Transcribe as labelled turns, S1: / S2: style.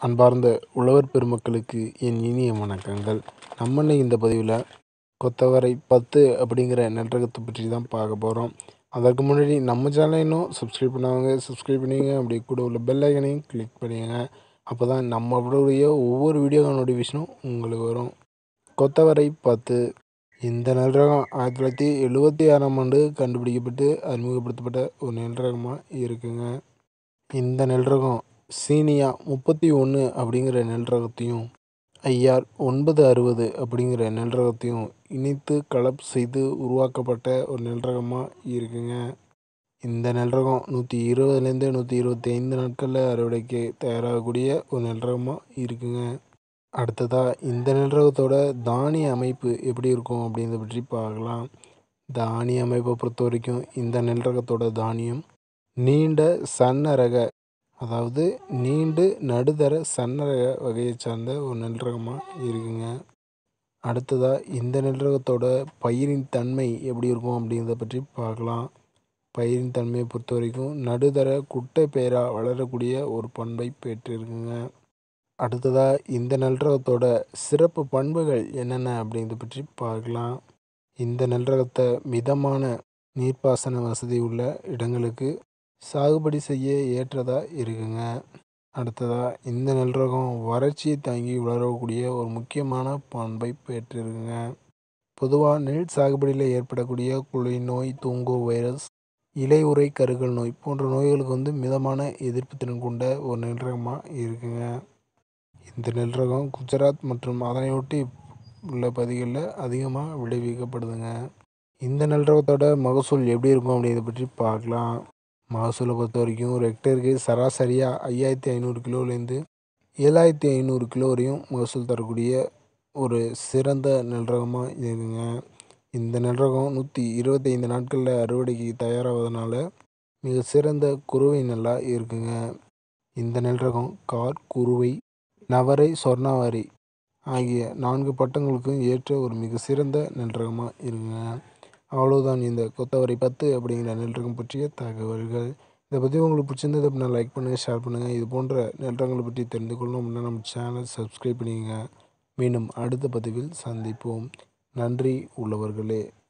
S1: அன்பார்ந்த உழவர் பெருமக்களுக்கு என் இனிய வணக்கங்கள் நம்ம இன்னைக்கு இந்த பதிவில் கொத்தவரை பத்து அப்படிங்கிற நெல்ரகத்தை பற்றி தான் பார்க்க போகிறோம் அதற்கு முன்னாடி நம்ம சேனலை இன்னும் சப்ஸ்கிரைப் பண்ணாதவங்க சப்ஸ்கிரைப் பண்ணிங்க அப்படி கூட உள்ள பெல் ஐக்கனையும் கிளிக் பண்ணிடுங்க அப்போ தான் நம்மளுடைய ஒவ்வொரு வீடியோ நோட்டிஃபிகேஷனும் உங்களுக்கு வரும் கொத்தவரை பத்து இந்த நெல்ரகம் ஆயிரத்தி தொள்ளாயிரத்தி எழுபத்தி ஆறாம் ஆண்டு கண்டுபிடிக்கப்பட்டு அறிமுகப்படுத்தப்பட்ட ஒரு நெல்ரகமாக இருக்குங்க இந்த நெல்ரகம் சீனியா முப்பத்தி ஒன்று அப்படிங்கிற நெல் ரகத்தையும் ஐஆர் ஒன்பது அறுபது அப்படிங்கிற நெல் ரகத்தையும் இணைத்து கலப்பு செய்து உருவாக்கப்பட்ட ஒரு நெல் ரகமாக இருக்குங்க இந்த நெல் ரகம் நூற்றி இருபதுலேருந்து நூற்றி இருபத்தி ஐந்து நாட்களில் அறுவடைக்கு தயாராகக்கூடிய ஒரு நெல் ரகமாக இருக்குங்க அடுத்ததாக இந்த நெல் ரகத்தோட தானிய அமைப்பு எப்படி இருக்கும் அப்படிங்கிறத பற்றி பார்க்கலாம் தானிய அமைப்பை பொறுத்த வரைக்கும் இந்த நெல் ரகத்தோட தானியம் நீண்ட சன்ன ரக அதாவது நீண்டு நடுத்தர சன்ன ரக வகையை சார்ந்த ஒரு நெல் ரகமாக இருக்குங்க அடுத்ததாக இந்த நெல் ரகத்தோட பயிரின் தன்மை எப்படி இருக்கும் அப்படிங்கிறத பற்றி பார்க்கலாம் பயிரின் தன்மையை பொறுத்த வரைக்கும் நடுத்தர குட்டை பயிராக வளரக்கூடிய ஒரு பண்பை பெற்றிருக்குங்க அடுத்ததாக இந்த நெல் ரகத்தோட சிறப்பு பண்புகள் என்னென்ன அப்படிங்கிறத பற்றி பார்க்கலாம் இந்த நெல் ரகத்தை மிதமான நீர்ப்பாசன வசதி உள்ள இடங்களுக்கு சாகுபடி செய்ய ஏற்றதாக இருக்குங்க அடுத்ததாக இந்த நெல் ரகம் வறட்சியை தாங்கி வளரக்கூடிய ஒரு முக்கியமான பண்பை பெற்றிருக்குங்க பொதுவாக நெல் சாகுபடியில் ஏற்படக்கூடிய குழி நோய் தூங்கோ வைரஸ் இலையுறை கருகல் நோய் போன்ற நோய்களுக்கு வந்து மிதமான எதிர்ப்பு திறன் கொண்ட ஒரு நெல் ரகமாக இருக்குங்க இந்த நெல் ரகம் குஜராத் மற்றும் அதனையொட்டி உள்ள பகுதிகளில் அதிகமாக விளைவிக்கப்படுதுங்க இந்த நெல் ரகத்தோட மகசூல் எப்படி இருக்கும் அப்படிங்கிறத பற்றி பார்க்கலாம் மகசூலை பொறுத்த வரைக்கும் ஒரு ஹெக்டருக்கு சராசரியாக ஐயாயிரத்தி ஐநூறு கிலோலேருந்து ஏழாயிரத்தி ஐநூறு கிலோ வரையும் மகசூல் தரக்கூடிய ஒரு சிறந்த நெல் ரகமாக இருக்குங்க இந்த நெல் ரகம் நூற்றி இருபத்தைந்து நாட்களில் அறுவடைக்கு தயாராவதனால மிக சிறந்த குறுவை நெல்லாக இருக்குங்க இந்த நெல் ரகம் கார் குறுவை நவரை சொர்ணாவாரி ஆகிய நான்கு பட்டங்களுக்கும் ஏற்ற ஒரு மிக சிறந்த நெல் ரகமாக இருக்குங்க அவ்வளோதான் இந்த கொத்தவரை பத்து அப்படிங்கிற நெல் ரகம் பற்றிய தகவல்கள் இதை பற்றி உங்களுக்கு பிடிச்சிருந்தது அப்படின்னா லைக் பண்ணுங்கள் ஷேர் பண்ணுங்கள் இது போன்ற நெல் ரகங்களை பற்றி தெரிந்து கொள்ளணும் அப்படின்னா நம்ம சேனல் சப்ஸ்கிரைப் பண்ணிக்கங்க மீண்டும் அடுத்த பதிவில் சந்திப்போம் நன்றி உள்ளவர்களே